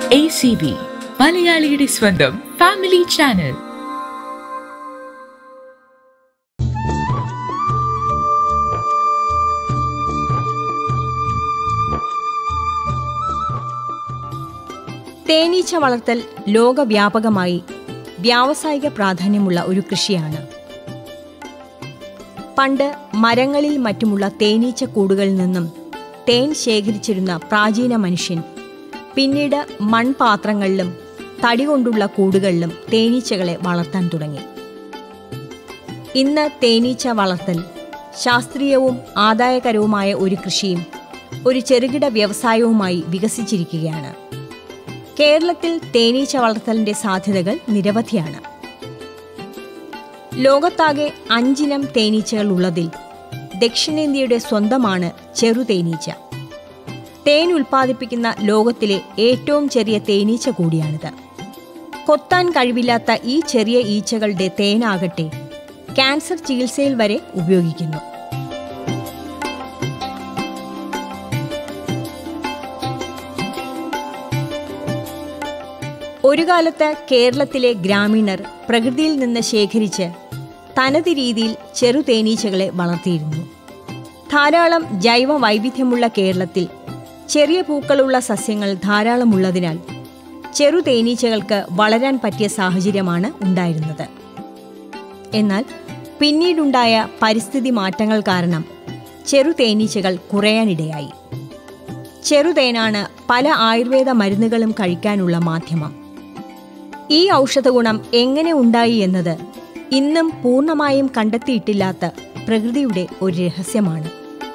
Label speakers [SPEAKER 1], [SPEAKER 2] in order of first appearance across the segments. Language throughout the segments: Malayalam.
[SPEAKER 1] എ സി ബി മലയാളിയുടെ സ്വന്തം ഫാമിലി ചാനൽ
[SPEAKER 2] തേനീച്ച വളർത്തൽ ലോകവ്യാപകമായി വ്യാവസായിക പ്രാധാന്യമുള്ള ഒരു കൃഷിയാണ് പണ്ട് മരങ്ങളിൽ മറ്റുമുള്ള തേനീച്ച കൂടുകളിൽ നിന്നും തേൻ ശേഖരിച്ചിരുന്ന പ്രാചീന മനുഷ്യൻ പിന്നീട് മൺപാത്രങ്ങളിലും തടി കൊണ്ടുള്ള കൂടുകളിലും തേനീച്ചകളെ വളർത്താൻ തുടങ്ങി ഇന്ന് തേനീച്ച വളർത്തൽ ശാസ്ത്രീയവും ആദായകരവുമായ ഒരു കൃഷിയും ഒരു ചെറുകിട വ്യവസായവുമായി വികസിച്ചിരിക്കുകയാണ് കേരളത്തിൽ തേനീച്ച വളർത്തലിന്റെ സാധ്യതകൾ നിരവധിയാണ് ലോകത്താകെ അഞ്ചിനം തേനീച്ചകൾ ഉള്ളതിൽ ദക്ഷിണേന്ത്യയുടെ സ്വന്തമാണ് ചെറുതേനീച്ച തേൻ ഉൽപ്പാദിപ്പിക്കുന്ന ലോകത്തിലെ ഏറ്റവും ചെറിയ തേനീച്ച കൂടിയാണിത് കൊത്താൻ കഴിവില്ലാത്ത ഈ ചെറിയ ഈച്ചകളുടെ തേനാകട്ടെ ക്യാൻസർ ചികിത്സയിൽ വരെ ഉപയോഗിക്കുന്നു ഒരു കാലത്ത് കേരളത്തിലെ ഗ്രാമീണർ പ്രകൃതിയിൽ നിന്ന് ശേഖരിച്ച് തനത് രീതിയിൽ ചെറുതേനീച്ചകളെ വളർത്തിയിരുന്നു ധാരാളം ജൈവ വൈവിധ്യമുള്ള കേരളത്തിൽ ചെറിയ പൂക്കളുള്ള സസ്യങ്ങൾ ധാരാളമുള്ളതിനാൽ ചെറുതേനീച്ചകൾക്ക് വളരാൻ പറ്റിയ സാഹചര്യമാണ് ഉണ്ടായിരുന്നത് എന്നാൽ പിന്നീടുണ്ടായ പരിസ്ഥിതി മാറ്റങ്ങൾ കാരണം ചെറുതേനീച്ചകൾ കുറയാനിടയായി ചെറുതേനാണ് പല ആയുർവേദ മരുന്നുകളും കഴിക്കാനുള്ള മാധ്യമം ഈ ഔഷധഗുണം എങ്ങനെ ഉണ്ടായി എന്നത് ഇന്നും പൂർണ്ണമായും കണ്ടെത്തിയിട്ടില്ലാത്ത പ്രകൃതിയുടെ ഒരു രഹസ്യമാണ്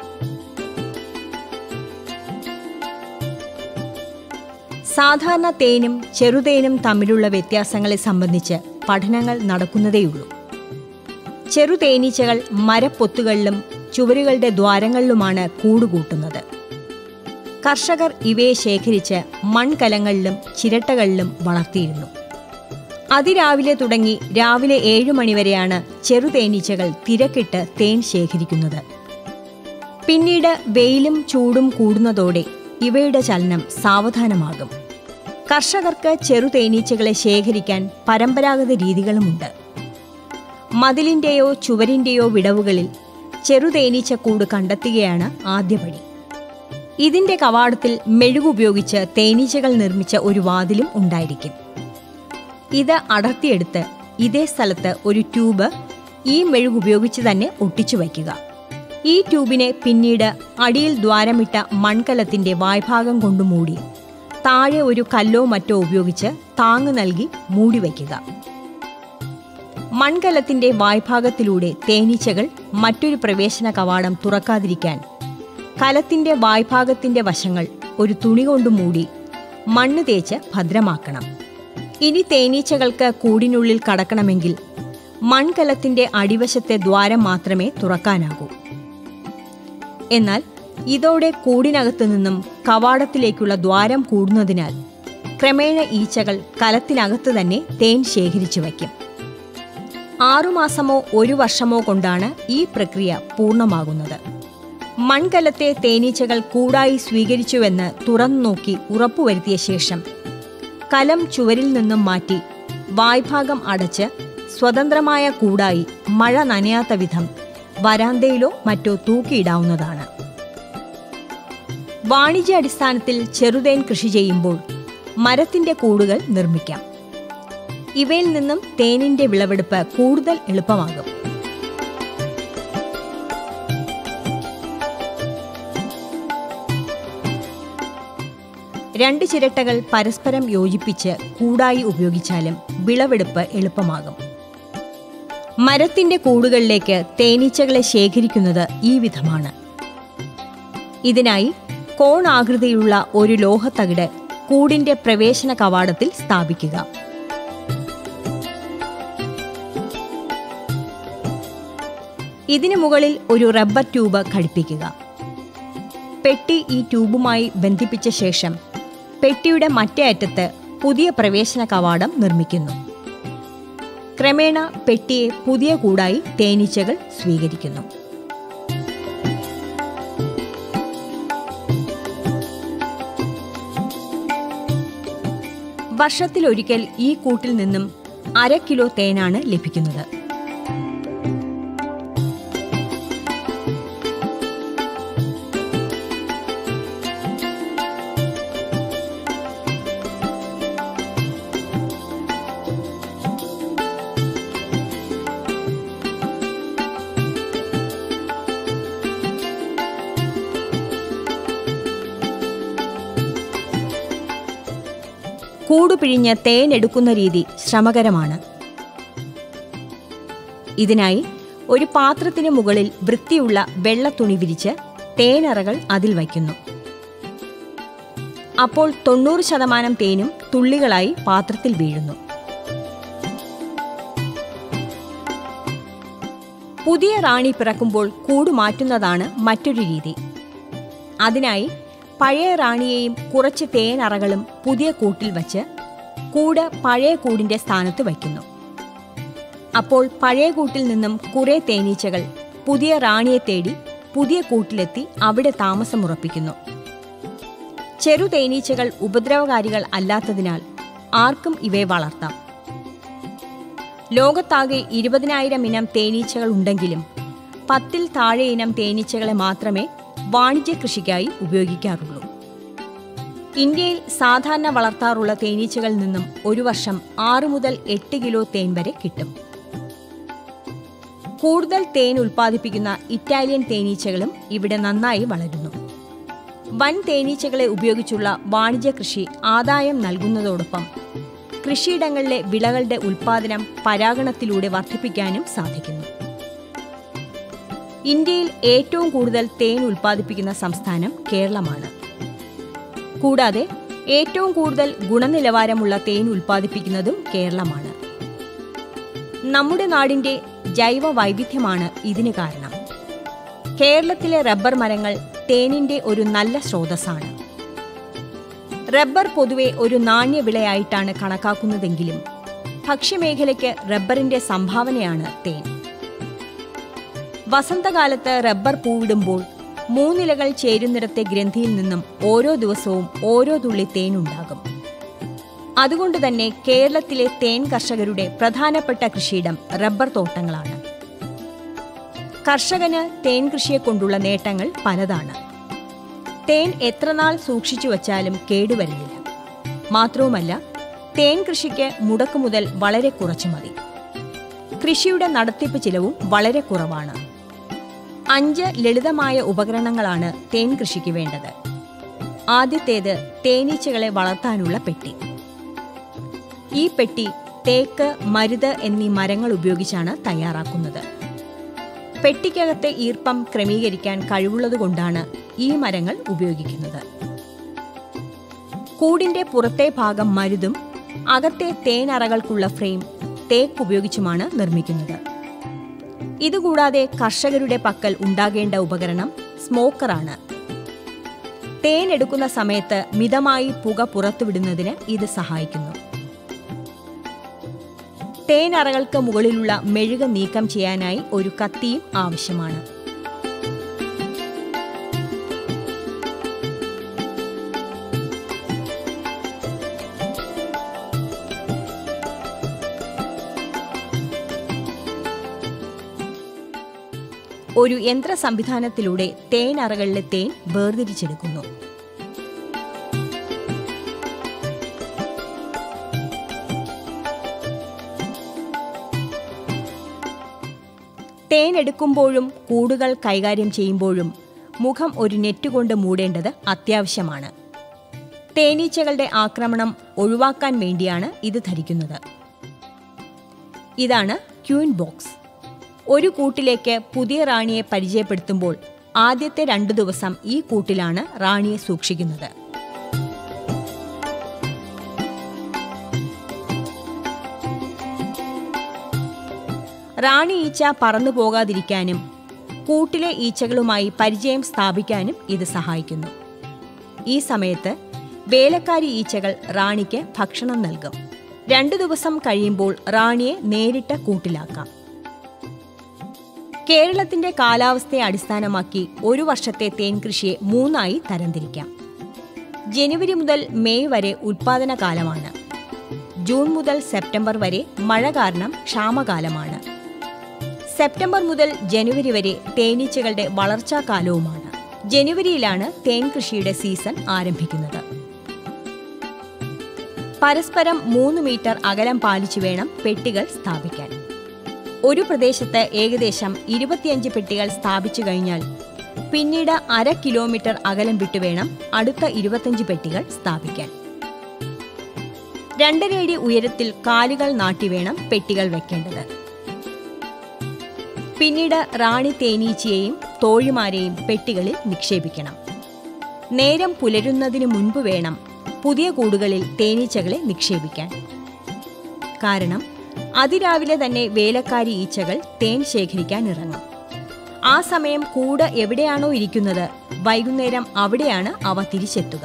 [SPEAKER 2] സാധാരണ തേനും ചെറുതേനും തമ്മിലുള്ള വ്യത്യാസങ്ങളെ സംബന്ധിച്ച് പഠനങ്ങൾ നടക്കുന്നതേയുള്ളൂ ചെറുതേനീച്ചകൾ മരപ്പൊത്തുകളിലും ചുവരുകളുടെ ദ്വാരങ്ങളിലുമാണ് കൂടുകൂട്ടുന്നത് കർഷകർ ഇവയെ ശേഖരിച്ച് മൺകലങ്ങളിലും ചിരട്ടകളിലും വളർത്തിയിരുന്നു അതിരാവിലെ തുടങ്ങി രാവിലെ ഏഴു മണിവരെയാണ് ചെറുതേനീച്ചകൾ തിരക്കിട്ട് തേൻ ശേഖരിക്കുന്നത് പിന്നീട് വെയിലും ചൂടും കൂടുന്നതോടെ ഇവയുടെ ചലനം സാവധാനമാകും കർഷകർക്ക് ചെറുതേനീച്ചകളെ ശേഖരിക്കാൻ പരമ്പരാഗത രീതികളുമുണ്ട് മതിലിന്റെയോ ചുവരിന്റെയോ വിടവുകളിൽ ചെറുതേനീച്ചക്കൂട് കണ്ടെത്തുകയാണ് ആദ്യപടി ഇതിന്റെ കവാടത്തിൽ മെഴുകുപയോഗിച്ച് തേനീച്ചകൾ നിർമ്മിച്ച ഒരു വാതിലും ഉണ്ടായിരിക്കും ഇത് അടർത്തിയെടുത്ത് ഇതേ സ്ഥലത്ത് ഒരു ട്യൂബ് ഈ മെഴുകുപയോഗിച്ച് തന്നെ ഒട്ടിച്ചു വയ്ക്കുക ഈ ട്യൂബിനെ പിന്നീട് അടിയിൽ ദ്വാരമിട്ട മൺകലത്തിന്റെ വായ്ഭാഗം കൊണ്ട് മൂടി താഴെ ഒരു കല്ലോ മറ്റോ ഉപയോഗിച്ച് താങ്ങ് നൽകി മൂടി വയ്ക്കുക മൺകലത്തിന്റെ വായ്ഭാഗത്തിലൂടെ തേനീച്ചകൾ മറ്റൊരു പ്രവേശന കവാടം തുറക്കാതിരിക്കാൻ കലത്തിന്റെ വായ്ഭാഗത്തിന്റെ വശങ്ങൾ ഒരു തുണി കൊണ്ട് മൂടി മണ്ണ് തേച്ച് ഭദ്രമാക്കണം ഇനി തേനീച്ചകൾക്ക് കൂടിനുള്ളിൽ കടക്കണമെങ്കിൽ മൺകലത്തിന്റെ അടിവശത്തെ ദ്വാരം മാത്രമേ തുറക്കാനാകൂ എന്നാൽ ഇതോടെ കൂടിനകത്തു നിന്നും കവാടത്തിലേക്കുള്ള ദ്വാരം കൂടുന്നതിനാൽ ക്രമേണ ഈച്ചകൾ കലത്തിനകത്ത് തന്നെ തേൻ ശേഖരിച്ചു വയ്ക്കും ആറുമാസമോ ഒരു വർഷമോ കൊണ്ടാണ് ഈ പ്രക്രിയ പൂർണ്ണമാകുന്നത് മൺകലത്തെ തേനീച്ചകൾ കൂടായി സ്വീകരിച്ചുവെന്ന് തുറന്നു നോക്കി ഉറപ്പുവരുത്തിയ ശേഷം കലം ചുവരിൽ നിന്നും മാറ്റി വായ്ഭാഗം അടച്ച് സ്വതന്ത്രമായ കൂടായി മഴ നനയാത്ത വിധം വരാന്തയിലോ മറ്റോ തൂക്കിയിടാവുന്നതാണ് വാണിജ്യ അടിസ്ഥാനത്തിൽ ചെറുതേൻ കൃഷി ചെയ്യുമ്പോൾ മരത്തിന്റെ കൂടുകൾ നിർമ്മിക്കാം ഇവയിൽ നിന്നും തേനിന്റെ വിളവെടുപ്പ് കൂടുതൽ എളുപ്പമാകും രണ്ട് ചിരട്ടകൾ പരസ്പരം യോജിപ്പിച്ച് കൂടായി ഉപയോഗിച്ചാലും വിളവെടുപ്പ് എളുപ്പമാകും മരത്തിന്റെ കൂടുകളിലേക്ക് തേനീച്ചകളെ ശേഖരിക്കുന്നത് ഈ വിധമാണ് ഇതിനായി കോണാകൃതിയിലുള്ള ഒരു ലോഹത്തകിട് കൂടിന്റെ പ്രവേശന കവാടത്തിൽ സ്ഥാപിക്കുക ഇതിനു മുകളിൽ ഒരു റബ്ബർ ട്യൂബ് ഘടിപ്പിക്കുക പെട്ടി ഈ ട്യൂബുമായി ബന്ധിപ്പിച്ച ശേഷം പെട്ടിയുടെ മറ്റേ അറ്റത്ത് പുതിയ പ്രവേശന കവാടം നിർമ്മിക്കുന്നു ക്രമേണ പെട്ടിയെ പുതിയ കൂടായി തേനീച്ചകൾ സ്വീകരിക്കുന്നു വർഷത്തിലൊരിക്കൽ ഈ കൂട്ടിൽ നിന്നും അര കിലോ തേനാണ് ലഭിക്കുന്നത് കൂട് പിഴിഞ്ഞ് തേൻ എടുക്കുന്ന രീതി ശ്രമകരമാണ് ഇതിനായി ഒരു പാത്രത്തിന് മുകളിൽ വൃത്തിയുള്ള വെള്ള തുണി വിരിച്ച് തേനറകൾ അതിൽ വയ്ക്കുന്നു അപ്പോൾ തൊണ്ണൂറ് ശതമാനം തേനും തുള്ളികളായി പാത്രത്തിൽ വീഴുന്നു പുതിയ റാണി പിറക്കുമ്പോൾ കൂട് മാറ്റുന്നതാണ് മറ്റൊരു രീതി അതിനായി പഴയ റാണിയെയും കുറച്ച് തേനറകളും പുതിയ കൂട്ടിൽ വച്ച് കൂട് പഴയ കൂടിന്റെ സ്ഥാനത്ത് വയ്ക്കുന്നു അപ്പോൾ പഴയ കൂട്ടിൽ നിന്നും കുറെ തേനീച്ചകൾ പുതിയ റാണിയെ തേടി പുതിയ കൂട്ടിലെത്തി അവിടെ താമസമുറപ്പിക്കുന്നു ചെറു തേനീച്ചകൾ ഉപദ്രവകാരികൾ അല്ലാത്തതിനാൽ ആർക്കും ഇവയെ വളർത്താം ലോകത്താകെ ഇരുപതിനായിരം ഇനം തേനീച്ചകൾ ഉണ്ടെങ്കിലും പത്തിൽ താഴെ ഇനം തേനീച്ചകളെ മാത്രമേ വാണിജ്യ കൃഷിക്കായി ഉപയോഗിക്കാറുള്ളൂ ഇന്ത്യയിൽ സാധാരണ വളർത്താറുള്ള തേനീച്ചകളിൽ നിന്നും ഒരു വർഷം ആറ് മുതൽ എട്ട് കിലോ തേൻ വരെ കിട്ടും കൂടുതൽ തേൻ ഉൽപ്പാദിപ്പിക്കുന്ന ഇറ്റാലിയൻ തേനീച്ചകളും ഇവിടെ നന്നായി വളരുന്നു വൻ തേനീച്ചകളെ ഉപയോഗിച്ചുള്ള വാണിജ്യ കൃഷി ആദായം നൽകുന്നതോടൊപ്പം കൃഷിയിടങ്ങളിലെ വിളകളുടെ ഉൽപ്പാദനം പരാഗണത്തിലൂടെ വർദ്ധിപ്പിക്കാനും സാധിക്കുന്നു ഇന്ത്യയിൽ ഏറ്റവും കൂടുതൽ തേൻ ഉൽപ്പാദിപ്പിക്കുന്ന സംസ്ഥാനം കേരളമാണ് കൂടാതെ ഏറ്റവും കൂടുതൽ ഗുണനിലവാരമുള്ള തേൻ ഉൽപ്പാദിപ്പിക്കുന്നതും കേരളമാണ് നമ്മുടെ നാടിന്റെ ജൈവ വൈവിധ്യമാണ് ഇതിന് കാരണം കേരളത്തിലെ റബ്ബർ മരങ്ങൾ തേനിന്റെ ഒരു നല്ല സ്രോതസ്സാണ് റബ്ബർ പൊതുവെ ഒരു നാണ്യവിളയായിട്ടാണ് കണക്കാക്കുന്നതെങ്കിലും ഭക്ഷ്യമേഖലയ്ക്ക് റബ്ബറിന്റെ സംഭാവനയാണ് തേൻ വസന്തകാലത്ത് റബ്ബർ പൂവിടുമ്പോൾ മൂന്നിലകൾ ചേരുന്നിടത്തെ ഗ്രന്ഥിയിൽ നിന്നും ഓരോ ദിവസവും ഓരോ തുള്ളി തേനുണ്ടാകും അതുകൊണ്ട് തന്നെ കേരളത്തിലെ തേൻ കർഷകരുടെ പ്രധാനപ്പെട്ട കൃഷിയിടം റബ്ബർ തോട്ടങ്ങളാണ് കർഷകന് തേൻ കൃഷിയെക്കൊണ്ടുള്ള നേട്ടങ്ങൾ പലതാണ് തേൻ എത്രനാൾ സൂക്ഷിച്ചു വച്ചാലും കേടുവരുന്നില്ല മാത്രവുമല്ല തേൻ കൃഷിക്ക് മുടക്കു മുതൽ വളരെ കുറച്ചു മതി കൃഷിയുടെ നടത്തിപ്പ് ചിലവും വളരെ കുറവാണ് അഞ്ച് ലളിതമായ ഉപകരണങ്ങളാണ് തേൻ കൃഷിക്ക് വേണ്ടത് ആദ്യത്തേത് തേനീച്ചകളെ വളർത്താനുള്ള പെട്ടി ഈ പെട്ടി തേക്ക് മരുത് എന്നീ മരങ്ങൾ ഉപയോഗിച്ചാണ് തയ്യാറാക്കുന്നത് പെട്ടിക്കകത്തെ ഈർപ്പം ക്രമീകരിക്കാൻ കഴിവുള്ളതുകൊണ്ടാണ് ഈ മരങ്ങൾ ഉപയോഗിക്കുന്നത് കൂടിന്റെ പുറത്തെ ഭാഗം മരുതും അകത്തെ തേനറകൾക്കുള്ള ഫ്രെയിം തേക്ക് ഉപയോഗിച്ചുമാണ് നിർമ്മിക്കുന്നത് ഇതുകൂടാതെ കർഷകരുടെ പക്കൽ ഉണ്ടാകേണ്ട ഉപകരണം സ്മോക്കറാണ് തേൻ എടുക്കുന്ന സമയത്ത് മിതമായി പുക പുറത്തുവിടുന്നതിന് ഇത് സഹായിക്കുന്നു തേനറകൾക്ക് മുകളിലുള്ള മെഴുക നീക്കം ചെയ്യാനായി ഒരു കത്തിയും ആവശ്യമാണ് ഒരു യന്ത്ര സംവിധാനത്തിലൂടെ തേനറകളിലെ തേൻ വേർതിരിച്ചെടുക്കുന്നു തേൻ എടുക്കുമ്പോഴും കൂടുകൾ കൈകാര്യം ചെയ്യുമ്പോഴും മുഖം ഒരു നെറ്റ് കൊണ്ട് മൂടേണ്ടത് അത്യാവശ്യമാണ് തേനീച്ചകളുടെ ആക്രമണം ഒഴിവാക്കാൻ വേണ്ടിയാണ് ഇത് ധരിക്കുന്നത് ഇതാണ് ക്യൂൻ ബോക്സ് ഒരു കൂട്ടിലേക്ക് പുതിയ റാണിയെ പരിചയപ്പെടുത്തുമ്പോൾ ആദ്യത്തെ രണ്ടു ദിവസം ഈ കൂട്ടിലാണ് റാണിയെ സൂക്ഷിക്കുന്നത് റാണി ഈച്ച പറന്നു പോകാതിരിക്കാനും കൂട്ടിലെ ഈച്ചകളുമായി പരിചയം സ്ഥാപിക്കാനും ഇത് സഹായിക്കുന്നു ഈ സമയത്ത് വേലക്കാരി ഈച്ചകൾ റാണിക്ക് ഭക്ഷണം നൽകും രണ്ടു ദിവസം കഴിയുമ്പോൾ റാണിയെ നേരിട്ട് കൂട്ടിലാക്കാം കേരളത്തിന്റെ കാലാവസ്ഥയെ അടിസ്ഥാനമാക്കി ഒരു വർഷത്തെ തേൻ കൃഷിയെ മൂന്നായി തരംതിരിക്കാം ജനുവരി മുതൽ മെയ് വരെ ഉൽപാദന കാലമാണ് ജൂൺ മുതൽ സെപ്റ്റംബർ വരെ മഴ കാരണം ക്ഷാമകാലമാണ് സെപ്റ്റംബർ മുതൽ ജനുവരി വരെ തേനീച്ചകളുടെ വളർച്ചാ കാലവുമാണ് ജനുവരിയിലാണ് തേൻ കൃഷിയുടെ സീസൺ ആരംഭിക്കുന്നത് പരസ്പരം മൂന്ന് മീറ്റർ അകലം പാലിച്ചു വേണം പെട്ടികൾ സ്ഥാപിക്കാൻ ഒരു പ്രദേശത്ത് ഏകദേശം ഇരുപത്തിയഞ്ച് പെട്ടികൾ സ്ഥാപിച്ചു കഴിഞ്ഞാൽ പിന്നീട് അര കിലോമീറ്റർ അകലം വിട്ടുവേണം അടുത്ത ഇരുപത്തഞ്ച് പെട്ടികൾ സ്ഥാപിക്കാൻ രണ്ടര അടി ഉയരത്തിൽ കാലുകൾ നാട്ടിവേണം പെട്ടികൾ വെക്കേണ്ടത് പിന്നീട് റാണി തേനീച്ചയെയും തോഴിമാരെയും പെട്ടികളിൽ നിക്ഷേപിക്കണം നേരം പുലരുന്നതിന് മുൻപ് വേണം പുതിയ കൂടുകളിൽ തേനീച്ചകളെ നിക്ഷേപിക്കാൻ കാരണം അതിരാവിലെ തന്നെ വേലക്കാരി ഈച്ചകൾ തേൻ ശേഖരിക്കാൻ ഇറങ്ങും ആ സമയം കൂട് എവിടെയാണോ ഇരിക്കുന്നത് വൈകുന്നേരം അവിടെയാണ് അവ തിരിച്ചെത്തുക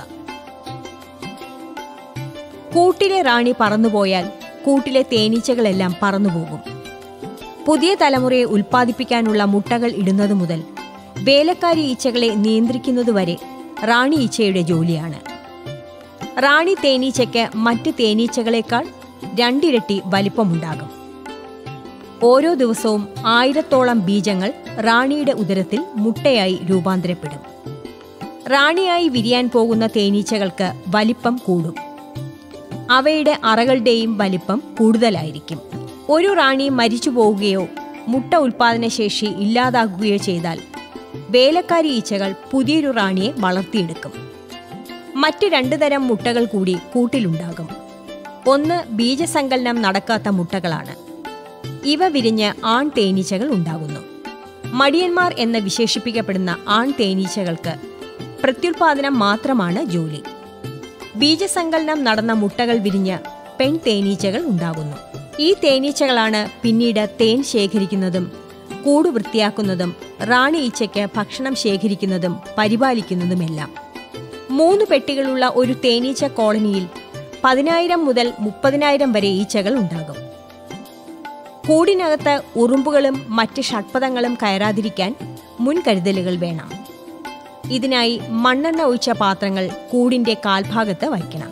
[SPEAKER 2] കൂട്ടിലെ റാണി പറന്നുപോയാൽ കൂട്ടിലെ തേനീച്ചകളെല്ലാം പറന്നുപോകും പുതിയ തലമുറയെ ഉൽപ്പാദിപ്പിക്കാനുള്ള മുട്ടകൾ ഇടുന്നത് മുതൽ വേലക്കാരി ഈച്ചകളെ നിയന്ത്രിക്കുന്നതുവരെ റാണി ഈച്ചയുടെ ജോലിയാണ് റാണി തേനീച്ചയ്ക്ക് മറ്റ് തേനീച്ചകളെക്കാൾ രണ്ടിരട്ടി വലിപ്പമുണ്ടാകും ഓരോ ദിവസവും ആയിരത്തോളം ബീജങ്ങൾ റാണിയുടെ ഉദരത്തിൽ മുട്ടയായി രൂപാന്തരപ്പെടും റാണിയായി വിരിയാൻ പോകുന്ന തേനീച്ചകൾക്ക് വലിപ്പം കൂടും അവയുടെ അറകളുടെയും വലിപ്പം കൂടുതലായിരിക്കും ഒരു റാണി മരിച്ചു പോവുകയോ മുട്ട ഉൽപാദനശേഷി ഇല്ലാതാകുകയോ ചെയ്താൽ വേലക്കാരി ഈച്ചകൾ പുതിയൊരു റാണിയെ വളർത്തിയെടുക്കും മറ്റ് രണ്ടു തരം മുട്ടകൾ കൂടി കൂട്ടിലുണ്ടാകും ഒന്ന് ബീജസങ്കലനം നടക്കാത്ത മുട്ടകളാണ് ഇവ വിരിഞ്ഞ് ആൺ തേനീച്ചകൾ ഉണ്ടാകുന്നു മടിയന്മാർ എന്ന് വിശേഷിപ്പിക്കപ്പെടുന്ന ആൺ തേനീച്ചകൾക്ക് പ്രത്യുൽപാദനം മാത്രമാണ് ജോലി ബീജസങ്കലനം നടന്ന മുട്ടകൾ വിരിഞ്ഞ് പെൺ തേനീച്ചകൾ ഉണ്ടാകുന്നു ഈ തേനീച്ചകളാണ് പിന്നീട് തേൻ ശേഖരിക്കുന്നതും കൂട് വൃത്തിയാക്കുന്നതും റാണി ഈച്ചയ്ക്ക് ഭക്ഷണം ശേഖരിക്കുന്നതും പരിപാലിക്കുന്നതുമെല്ലാം മൂന്ന് പെട്ടികളുള്ള ഒരു തേനീച്ച കോളനിയിൽ പതിനായിരം മുതൽ മുപ്പതിനായിരം വരെ ഈച്ചകൾ ഉണ്ടാകും കൂടിനകത്ത് ഉറുമ്പുകളും മറ്റ് ഷഡ്പഥങ്ങളും കയറാതിരിക്കാൻ മുൻകരുതലുകൾ വേണം ഇതിനായി മണ്ണെണ്ണ ഒഴിച്ച പാത്രങ്ങൾ കൂടിന്റെ കാൽഭാഗത്ത് വയ്ക്കണം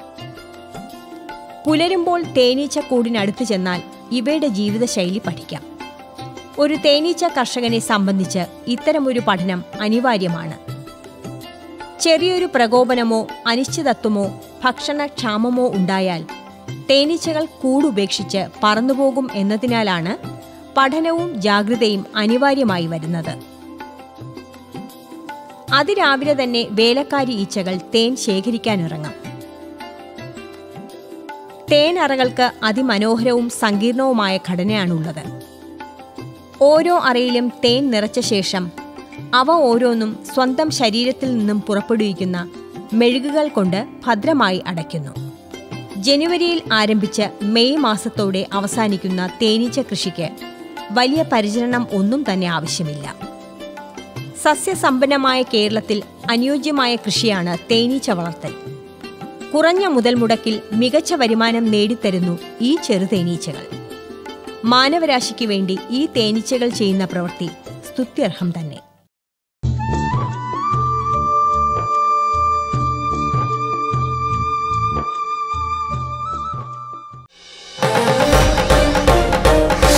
[SPEAKER 2] പുലരുമ്പോൾ തേനീച്ച കൂടിനടുത്ത് ചെന്നാൽ ഇവയുടെ ജീവിതശൈലി പഠിക്കാം ഒരു തേനീച്ച കർഷകനെ സംബന്ധിച്ച് ഇത്തരമൊരു പഠനം അനിവാര്യമാണ് ചെറിയൊരു പ്രകോപനമോ അനിശ്ചിതത്വമോ ഭക്ഷണക്ഷാമമോ ഉണ്ടായാൽ തേനീച്ചകൾ കൂടുപേക്ഷിച്ച് പറന്നുപോകും എന്നതിനാലാണ് പഠനവും ജാഗ്രതയും അനിവാര്യമായി വരുന്നത് അതിരാവിലെ തന്നെ വേലക്കാരി ഈച്ചകൾ തേൻ ശേഖരിക്കാനിറങ്ങും തേനറകൾക്ക് അതിമനോഹരവും സങ്കീർണവുമായ ഘടനയാണുള്ളത് ഓരോ അറയിലും തേൻ നിറച്ച ശേഷം അവ ഓരോന്നും സ്വന്തം ശരീരത്തിൽ നിന്നും പുറപ്പെടുവിക്കുന്ന മെഴുകുകൾ കൊണ്ട് ഭദ്രമായി അടയ്ക്കുന്നു ജനുവരിയിൽ ആരംഭിച്ച് മെയ് മാസത്തോടെ അവസാനിക്കുന്ന തേനീച്ച കൃഷിക്ക് വലിയ പരിചരണം ഒന്നും തന്നെ ആവശ്യമില്ല സസ്യസമ്പന്നമായ കേരളത്തിൽ അനുയോജ്യമായ കൃഷിയാണ് തേനീച്ച വളർത്തൽ കുറഞ്ഞ മുതൽ മുടക്കിൽ മികച്ച വരുമാനം നേടിത്തരുന്നു ഈ ചെറുതേനീച്ചകൾ മാനവരാശിക്ക് വേണ്ടി ഈ തേനീച്ചകൾ ചെയ്യുന്ന പ്രവൃത്തി സ്തുത്യർഹം തന്നെ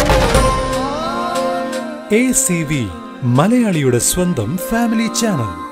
[SPEAKER 3] എ സി വി മലയാളിയുടെ സ്വന്തം ഫാമിലി ചാനൽ